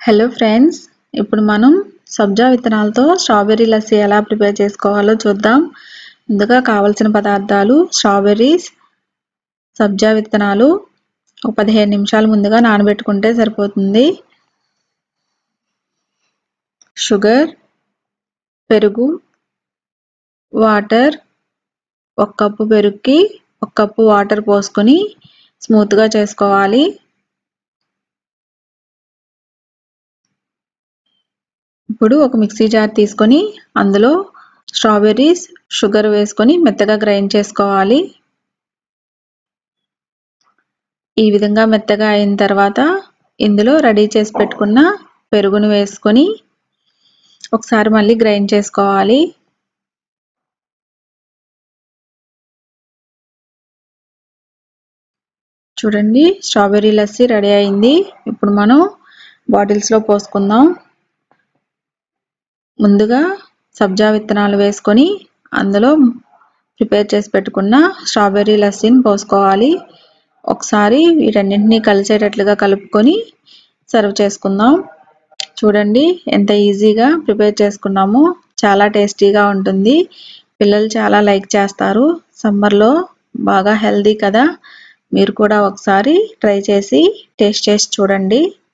hello friends ఇప్పుడు మనం సబ్జా విత్తనాలతో స్ట్రాబెర్రీ లస్సీ ఎలా ప్రిపేర్ చేసుకోవాలో చూద్దాం ముందుగా కావలసిన పదార్థాలు స్ట్రాబెర్రీస్ సబ్జా విత్తనాలు ఒక పదిహేను నిమిషాలు ముందుగా నానబెట్టుకుంటే సరిపోతుంది షుగర్ పెరుగు వాటర్ ఒక కప్పు పెరుగుకి ఒక కప్పు వాటర్ పోసుకొని స్మూత్గా చేసుకోవాలి ఇప్పుడు ఒక మిక్సీ జార్ తీసుకొని అందులో స్ట్రాబెర్రీస్ షుగర్ వేసుకొని మెత్తగా గ్రైండ్ చేసుకోవాలి ఈ విధంగా మెత్తగా అయిన తర్వాత ఇందులో రెడీ చేసి పెట్టుకున్న పెరుగును వేసుకొని ఒకసారి మళ్ళీ గ్రైండ్ చేసుకోవాలి చూడండి స్ట్రాబెర్రీ లస్సీ రెడీ అయింది ఇప్పుడు మనం బాటిల్స్లో పోసుకుందాం ముందుగా సబ్జా విత్తనాలు వేసుకొని అందులో ప్రిపేర్ చేసి పెట్టుకున్న స్ట్రాబెర్రీ లస్సీని పోసుకోవాలి ఒకసారి వీటన్నింటినీ కలిసేటట్లుగా కలుపుకొని సర్వ్ చేసుకుందాం చూడండి ఎంత ఈజీగా ప్రిపేర్ చేసుకున్నామో చాలా టేస్టీగా ఉంటుంది పిల్లలు చాలా లైక్ చేస్తారు సమ్మర్లో బాగా హెల్దీ కదా మీరు కూడా ఒకసారి ట్రై చేసి టేస్ట్ చేసి చూడండి